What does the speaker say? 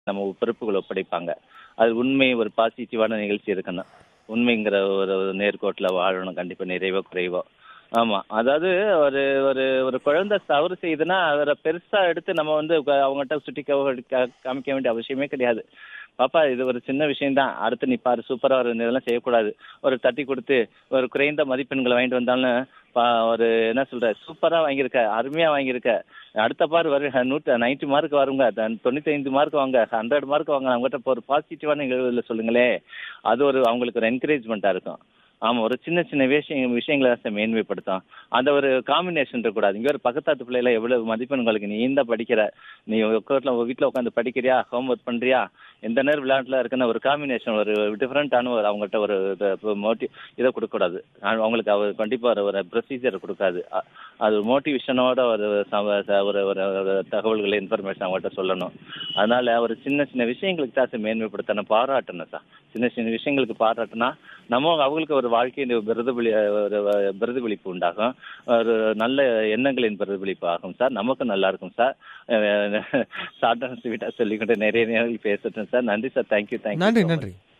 நம்ம பொறுப்புகள் ஒப்படைப்பாங்க அது உண்மை ஒரு பாசிட்டிவான நிகழ்ச்சி இருக்கணும் உண்மைங்கிற ஒரு ஒரு நேர்கோட்டில் வாழணும் கண்டிப்பாக நிறைவோ குறைவோ ஆமாம் அதாவது ஒரு ஒரு ஒரு குழந்தை தவறு செய்யுதுன்னா அவரை பெருசாக எடுத்து நம்ம வந்து உக்க- அவங்ககிட்ட சுட்டி கா- கா- காமிக்க வேண்டிய அவசியமே கிடையாது பாப்பா இது ஒரு சின்ன விஷயம்தான் அடுத்து நீ பாரு சூப்பராக ஒரு இதெல்லாம் செய்யக்கூடாது ஒரு தட்டி கொடுத்து ஒரு குறைந்த மதிப்பெண்களை வாங்கிட்டு வந்தாலும் பா- ஒரு என்ன சொல்ற சூப்பராக வாங்கியிருக்க அருமையாக வாங்கியிருக்க அடுத்த பார் வரு நூற்று நைன்டி மார்க் வருங்க தொண்ணூத்தி ஐந்து மார்க் வாங்க ஹண்ட்ரட் மார்க் வாங்க அவங்ககிட்ட இப்போ ஒரு பாசிட்டிவான நிகழ்வுல சொல்லுங்களே அது ஒரு அவங்களுக்கு ஒரு என்கரேஜ்மெண்ட்டாக இருக்கும் ஆமாம் ஒரு சின்ன சின்ன விஷயம் விஷயங்களை தான் சார் மேன்மைப்படுத்தும் அந்த ஒரு காம்பினேஷன் இருக்கக்கூடாது இங்கே ஒரு பக்கத்தாத்து பிள்ளைல எவ்வளவு மதிப்பெண்களுக்கு நீ இந்த படிக்கிற நீ உட்காரில் வீட்டில் உட்காந்து படிக்கிறியா ஹோம் ஒர்க் பண்ணுறியா எந்த நேரம் விளையாட்டில் இருக்குன்னு ஒரு காம்பினேஷன் ஒரு டிஃப்ரெண்ட்டான ஒரு அவங்ககிட்ட ஒரு மோட்டிவ் இதை கொடுக்கக்கூடாது அது அவங்களுக்கு அவர் கண்டிப்பாக ஒரு ப்ரொசீஜர் கொடுக்காது அ- அது மோட்டிவேஷனோட ஒரு சம- ச- ஒரு ஒரு ஒரு தகவல்களை இன்ஃபர்மேஷன் அவங்கள்ட்ட சொல்லணும் அதனால ஒரு சின்ன சின்ன விஷயங்களுக்கு தான் சார் மேன்மைப்படுத்தணும் பாராட்டணும் சார் சின்ன சின்ன விஷயங்களுக்கு பாராட்டினா நம்ம அவங்களுக்கு ஒரு வாழ்க்கையின் பிரதிபலி ஒரு பிரதிபலிப்பு உண்டாகும் ஒரு நல்ல எண்ணங்களின் பிரதிபலிப்பு ஆகும் சார் நமக்கும் நல்லா இருக்கும் சார் ஷார்ட் அண்ட் ஸ்வீட்டாக சொல்லிக்கிட்டு நிறைய நேரம் பேசட்டும் சார் நன்றி சார் தேங்க்யூ தேங்க்யூ நன்றி நன்றி